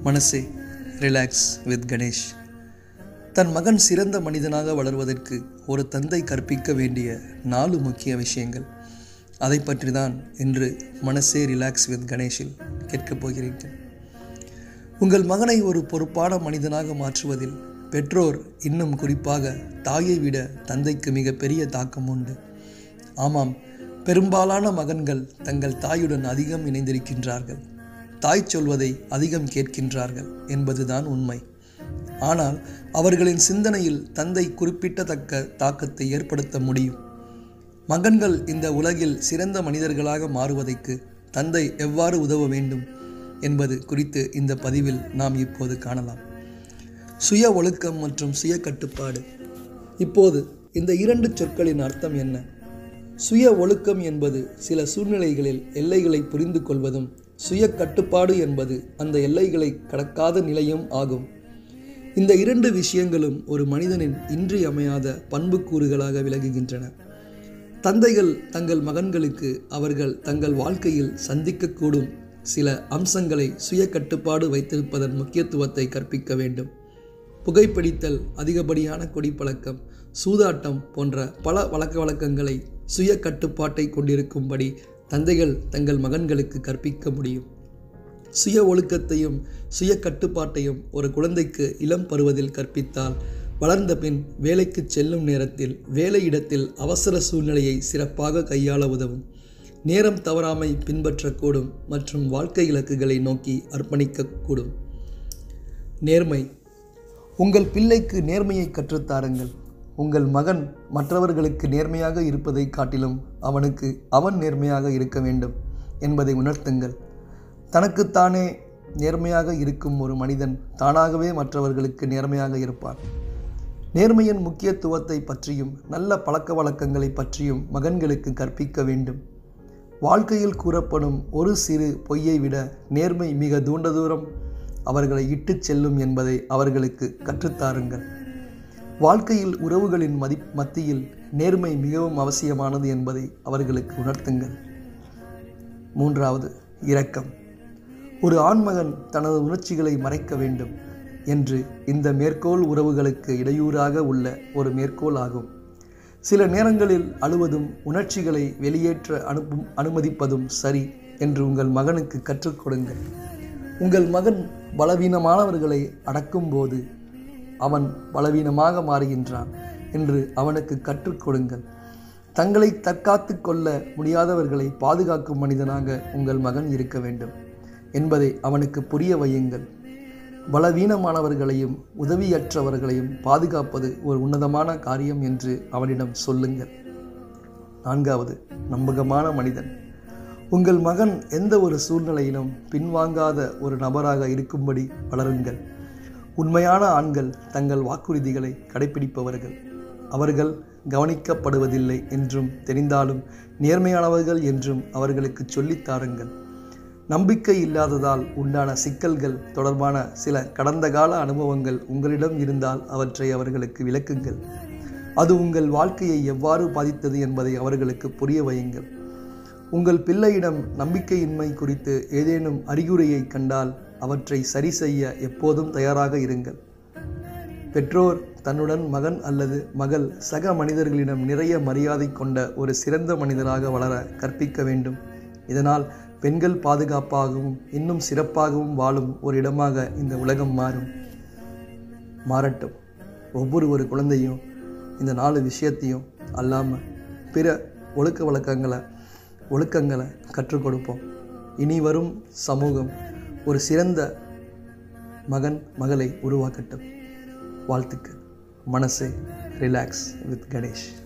மனசே relax with Ganesh தன் மகன் சிறந்த மனிதனாக வளர்வதற்கு ஒரு தந்தை கற்பிக்க வேண்டிய நாலு முக்கிய விஷயங்கள் அதை பற்றி தான் இன்று மனசே ரிலாக்ஸ் வித் கணேஷில் கேட்கப் போகிறீர்கள் உங்கள் மகனை ஒரு பொறுப்பான மனிதனாக மாற்றுவதில் பெற்றோர் இன்னும் குறிப்பாக தாயை விட தந்தைக்கு மிகப்பெரிய தாக்கம் உண்டு ஆமாம் பெரும்பாலான மகன்கள் தங்கள் தாயுடன் அதிகம் இணைந்திருக்கின்றார்கள் தாய் சொல்வதை அதிகம் கேட்கின்றார்கள் என்பதுதான் உண்மை ஆனால் அவர்களின் சிந்தனையில் தந்தை குறிப்பிட்டத்தக்க தாக்கத்தை ஏற்படுத்த முடியும் மகன்கள் இந்த உலகில் சிறந்த மனிதர்களாக மாறுவதற்கு தந்தை எவ்வாறு உதவ வேண்டும் என்பது குறித்து இந்த பதிவில் நாம் இப்போது காணலாம் சுய ஒழுக்கம் மற்றும் சுய கட்டுப்பாடு இப்போது இந்த இரண்டு சொற்களின் அர்த்தம் என்ன சுய ஒழுக்கம் என்பது சில சூழ்நிலைகளில் எல்லைகளை புரிந்து கொள்வதும் சுய கட்டுப்பாடு என்பது அந்த எல்லைகளை கடக்காத நிலையும் ஆகும் இந்த இரண்டு விஷயங்களும் ஒரு மனிதனின் இன்றியமையாத பண்புக்கூறுகளாக விளங்குகின்றன தந்தைகள் தங்கள் மகன்களுக்கு அவர்கள் தங்கள் வாழ்க்கையில் சந்திக்கக்கூடும் சில அம்சங்களை சுய கட்டுப்பாடு வைத்திருப்பதன் முக்கியத்துவத்தை கற்பிக்க வேண்டும் புகைப்பிடித்தல் அதிகப்படியான குடிப்பழக்கம் சூதாட்டம் போன்ற பல வழக்க வழக்கங்களை சுய கட்டுப்பாட்டை கொண்டிருக்கும்படி தந்தைகள் தங்கள் மகன்களுக்கு கற்பிக்க முடியும் சுய ஒழுக்கத்தையும் சுய கட்டுப்பாட்டையும் ஒரு குழந்தைக்கு இளம் பருவத்தில் கற்பித்தால் வளர்ந்த பின் வேலைக்கு செல்லும் நேரத்தில் வேலையிடத்தில் அவசர சூழ்நிலையை சிறப்பாக கையாள உதவும் நேரம் தவறாமை பின்பற்றக்கூடும் மற்றும் வாழ்க்கை இலக்குகளை நோக்கி அர்ப்பணிக்கக்கூடும் நேர்மை உங்கள் பிள்ளைக்கு நேர்மையை கற்றுத்தாருங்கள் உங்கள் மகன் மற்றவர்களுக்கு நேர்மையாக இருப்பதை காட்டிலும் அவனுக்கு அவன் நேர்மையாக இருக்க வேண்டும் என்பதை உணர்த்துங்கள் தனக்குத்தானே நேர்மையாக இருக்கும் ஒரு மனிதன் தானாகவே மற்றவர்களுக்கு நேர்மையாக இருப்பான் நேர்மையின் முக்கியத்துவத்தை பற்றியும் நல்ல பழக்க வழக்கங்களை பற்றியும் மகன்களுக்கு கற்பிக்க வேண்டும் வாழ்க்கையில் கூறப்படும் ஒரு சிறு பொய்யை விட நேர்மை மிக தூண்ட தூரம் அவர்களை இட்டுச் செல்லும் என்பதை அவர்களுக்கு கற்றுத்தாருங்கள் வாழ்க்கையில் உறவுகளின் மதி மத்தியில் நேர்மை மிகவும் அவசியமானது என்பதை அவர்களுக்கு உணர்த்துங்கள் மூன்றாவது இரக்கம் ஒரு ஆண்மகன் தனது உணர்ச்சிகளை மறைக்க வேண்டும் என்று இந்த மேற்கோள் உறவுகளுக்கு இடையூறாக உள்ள ஒரு மேற்கோள் ஆகும் சில நேரங்களில் அழுவதும் உணர்ச்சிகளை வெளியேற்ற அனுப்பும் அனுமதிப்பதும் சரி என்று உங்கள் மகனுக்கு கற்றுக் கொடுங்கள் உங்கள் மகன் பலவீனமானவர்களை அடக்கும்போது அவன் பலவீனமாக மாறுகின்றான் என்று அவனுக்கு கற்றுக் கொடுங்கள் தங்களை தற்காத்து கொள்ள முடியாதவர்களை பாதுகாக்கும் மனிதனாக உங்கள் மகன் இருக்க வேண்டும் என்பதை அவனுக்கு புரிய வையுங்கள் பலவீனமானவர்களையும் உதவியற்றவர்களையும் பாதுகாப்பது ஒரு உன்னதமான காரியம் என்று அவனிடம் சொல்லுங்கள் நான்காவது நம்பகமான மனிதன் உங்கள் மகன் எந்த ஒரு சூழ்நிலையிலும் பின்வாங்காத ஒரு நபராக இருக்கும்படி வளருங்கள் உண்மையான ஆண்கள் தங்கள் வாக்குறுதிகளை கடைபிடிப்பவர்கள் அவர்கள் கவனிக்கப்படுவதில்லை என்றும் தெரிந்தாலும் நேர்மையானவர்கள் என்றும் அவர்களுக்கு சொல்லித் தாருங்கள் நம்பிக்கை இல்லாததால் உண்டான சிக்கல்கள் தொடர்பான சில கடந்த கால அனுபவங்கள் உங்களிடம் இருந்தால் அவற்றை அவர்களுக்கு விளக்குங்கள் அது உங்கள் வாழ்க்கையை எவ்வாறு பாதித்தது என்பதை அவர்களுக்கு புரிய வையுங்கள் உங்கள் பிள்ளையிடம் நம்பிக்கையின்மை குறித்து ஏதேனும் அறிகுறியை கண்டால் அவற்றை சரி செய்ய எப்போதும் தயாராக இருங்கள் பெற்றோர் தன்னுடன் மகன் அல்லது மகள் சக மனிதர்களிடம் நிறைய மரியாதை கொண்ட ஒரு சிறந்த மனிதராக வளர கற்பிக்க வேண்டும் இதனால் பெண்கள் பாதுகாப்பாகவும் இன்னும் சிறப்பாகவும் வாழும் ஒரு இடமாக இந்த உலகம் மாறும் மாறட்டும் ஒவ்வொரு ஒரு குழந்தையும் இந்த நாலு விஷயத்தையும் அல்லாமல் பிற ஒழுக்க வழக்கங்களை ஒழுக்கங்களை கற்றுக் கொடுப்போம் இனி வரும் சமூகம் ஒரு சிறந்த மகன் மகளை உருவாக்கட்டும் வாழ்த்துக்கள் மனசே ரிலாக்ஸ் வித் கணேஷ்